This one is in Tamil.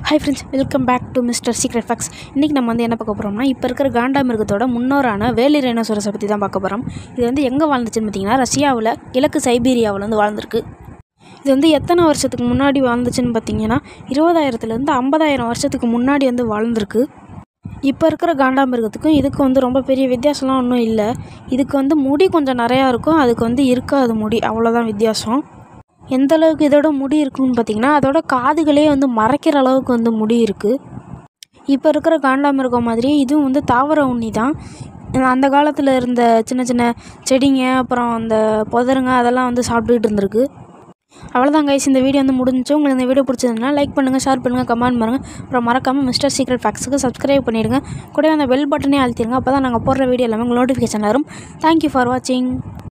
hi friends welcome back to mister secret facts இன்றைக்கி நம்ம வந்து என்ன பார்க்க போகிறோம்னா இப்போ இருக்கிற காண்டாமிருகத்தோட முன்னோரான வேலி ரைனோசரஸை பற்றி தான் பார்க்க போகிறோம் இது வந்து எங்கே வாழ்ந்துச்சுன்னு பார்த்தீங்கன்னா ரஷ்யாவில் கிழக்கு சைபீரியாவில் வந்து வாழ்ந்திருக்கு இது வந்து எத்தனை வருஷத்துக்கு முன்னாடி வாழ்ந்துச்சுன்னு பார்த்தீங்கன்னா இருபதாயிரத்துலேருந்து ஐம்பதாயிரம் வருஷத்துக்கு முன்னாடி வந்து வாழ்ந்திருக்கு இப்போ இருக்கிற காண்டாமிருகத்துக்கும் இதுக்கு வந்து ரொம்ப பெரிய வித்தியாசம்லாம் ஒன்றும் இல்லை இதுக்கு வந்து முடி கொஞ்சம் நிறையா இருக்கும் அதுக்கு வந்து இருக்காது முடி அவ்வளோதான் வித்தியாசம் எந்த அளவுக்கு இதோட முடி இருக்குன்னு பார்த்தீங்கன்னா அதோட காதுகளே வந்து மறைக்கிற அளவுக்கு வந்து முடி இருக்குது இப்போ இருக்கிற காண்டாமிருகம் மாதிரியே இதுவும் வந்து தாவர உண்ணி தான் அந்த காலத்தில் இருந்த சின்ன சின்ன செடிங்க அப்புறம் அந்த புதருங்க அதெல்லாம் வந்து சாப்பிட்டுக்கிட்டு இருந்திருக்கு அவ்வளோதான் கைஸ் இந்த வீடியோ வந்து முடிஞ்சு உங்களுக்கு இந்த வீடியோ பிடிச்சதுன்னா லைக் பண்ணுங்கள் ஷேர் பண்ணுங்கள் கமெண்ட் பண்ணுங்கள் அப்புறம் மறக்காமல் மிஸ்டர் சீக்ரெட் ஃபேக்ஸுக்கு சப்ஸ்கிரைப் பண்ணிடுங்க கூடவே அந்த பெல் பட்டனே அழுத்திடுங்க அப்போ தான் நாங்கள் போடுற வீடியோ எல்லாமே உங்களுக்கு நோட்டிஃபிகேஷன் வரும் தேங்க்யூ ஃபார் வாட்சிங்